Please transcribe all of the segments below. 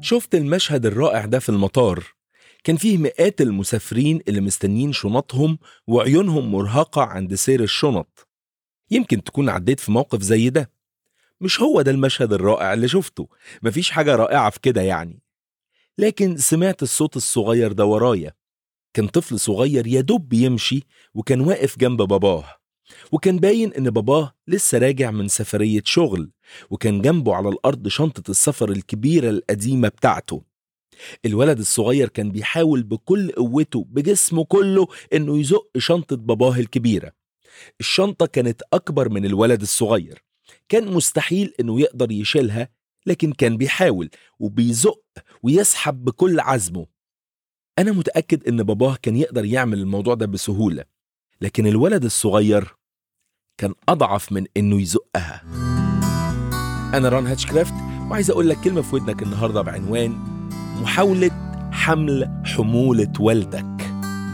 شفت المشهد الرائع ده في المطار كان فيه مئات المسافرين اللي مستنيين شنطهم وعيونهم مرهقة عند سير الشنط يمكن تكون عديت في موقف زي ده مش هو ده المشهد الرائع اللي شفته مفيش حاجة رائعة في كده يعني لكن سمعت الصوت الصغير ده ورايا كان طفل صغير يدوب بيمشي وكان واقف جنب باباه وكان باين ان باباه لسه راجع من سفرية شغل وكان جنبه على الأرض شنطة السفر الكبيرة القديمة بتاعته الولد الصغير كان بيحاول بكل قوته بجسمه كله انه يزق شنطة باباه الكبيرة الشنطة كانت أكبر من الولد الصغير كان مستحيل انه يقدر يشيلها لكن كان بيحاول وبيزق ويسحب بكل عزمه أنا متأكد إن باباه كان يقدر يعمل الموضوع ده بسهولة لكن الولد الصغير كان أضعف من إنه يزقها أنا ران هاتشكرافت وعايز أقول لك كلمة في ودنك النهاردة بعنوان محاولة حمل حمولة والدك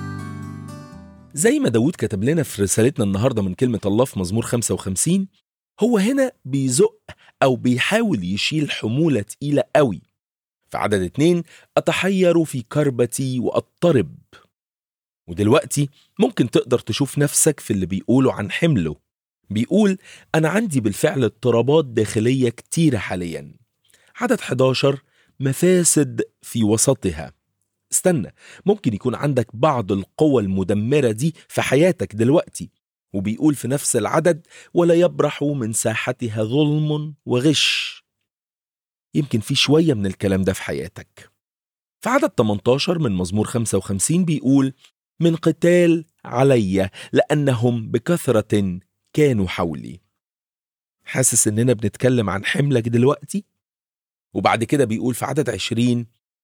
زي ما داود كتب لنا في رسالتنا النهاردة من كلمة الله في مزمور 55 هو هنا بيزق أو بيحاول يشيل حمولة تقيلة قوي في عدد اتنين أتحير في كربتي وأضطرب ودلوقتي ممكن تقدر تشوف نفسك في اللي بيقوله عن حمله بيقول أنا عندي بالفعل اضطرابات داخلية كتيرة حاليا عدد 11 مفاسد في وسطها استنى ممكن يكون عندك بعض القوى المدمرة دي في حياتك دلوقتي وبيقول في نفس العدد ولا يبرح من ساحتها ظلم وغش يمكن في شوية من الكلام ده في حياتك في عدد 18 من مزمور 55 بيقول من قتال علي لأنهم بكثرة كانوا حولي حاسس إننا بنتكلم عن حملك دلوقتي؟ وبعد كده بيقول في عدد 20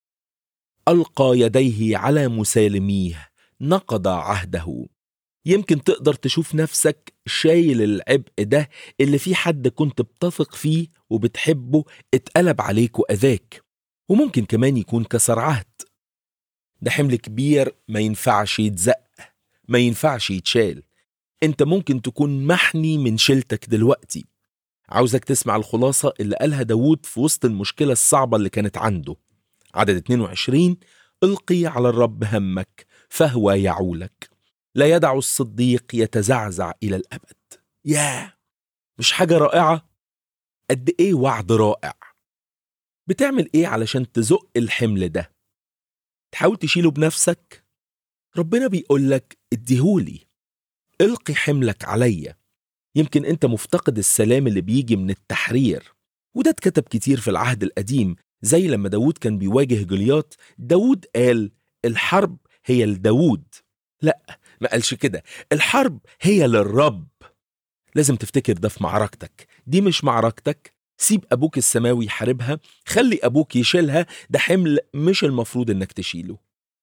ألقى يديه على مسالميه نقض عهده يمكن تقدر تشوف نفسك شايل العبء ده اللي في حد كنت بتثق فيه وبتحبه اتقلب عليك وأذاك وممكن كمان يكون كسر عهد ده حمل كبير ما ينفعش يتزق ما ينفعش يتشال انت ممكن تكون محني من شيلتك دلوقتي عاوزك تسمع الخلاصة اللي قالها داود في وسط المشكلة الصعبة اللي كانت عنده عدد 22 القي على الرب همك فهو يعولك لا يدع الصديق يتزعزع إلى الأبد ياه مش حاجة رائعة قد إيه وعد رائع بتعمل إيه علشان تزق الحمل ده تحاول تشيله بنفسك ربنا بيقولك اديهولي القي حملك عليا يمكن انت مفتقد السلام اللي بيجي من التحرير وده اتكتب كتير في العهد القديم زي لما داود كان بيواجه جولياط داود قال الحرب هي لداود لا ما قالش كده الحرب هي للرب لازم تفتكر ده في معركتك دي مش معركتك سيب أبوك السماوي يحاربها خلي أبوك يشيلها ده حمل مش المفروض إنك تشيله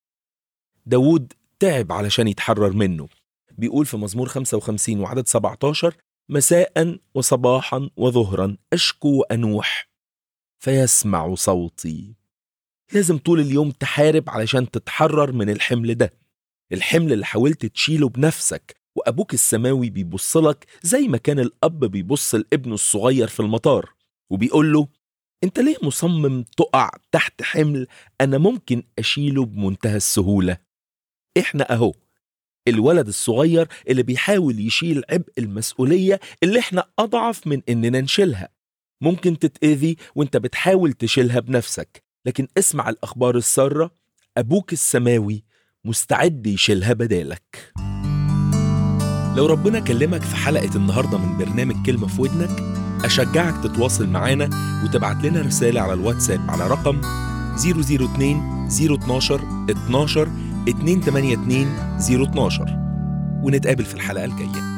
داود تعب علشان يتحرر منه بيقول في مزمور 55 وعدد 17 مساء وصباحا وظهرا أشكو وأنوح فيسمع صوتي لازم طول اليوم تحارب علشان تتحرر من الحمل ده الحمل اللي حاولت تشيله بنفسك وأبوك السماوي بيبصلك زي ما كان الأب بيبص لابنه الصغير في المطار وبيقول له أنت ليه مصمم تقع تحت حمل أنا ممكن أشيله بمنتهى السهولة إحنا أهو الولد الصغير اللي بيحاول يشيل عبء المسؤولية اللي إحنا أضعف من إننا نشيلها ممكن تتأذي وانت بتحاول تشيلها بنفسك لكن اسمع الأخبار السارة أبوك السماوي مستعد يشيلها بدالك لو ربنا كلمك في حلقة النهاردة من برنامج كلمة في ودنك أشجعك تتواصل معانا وتبعت لنا رسالة على الواتساب على رقم 002 012 12 282 012 ونتقابل في الحلقة الجاية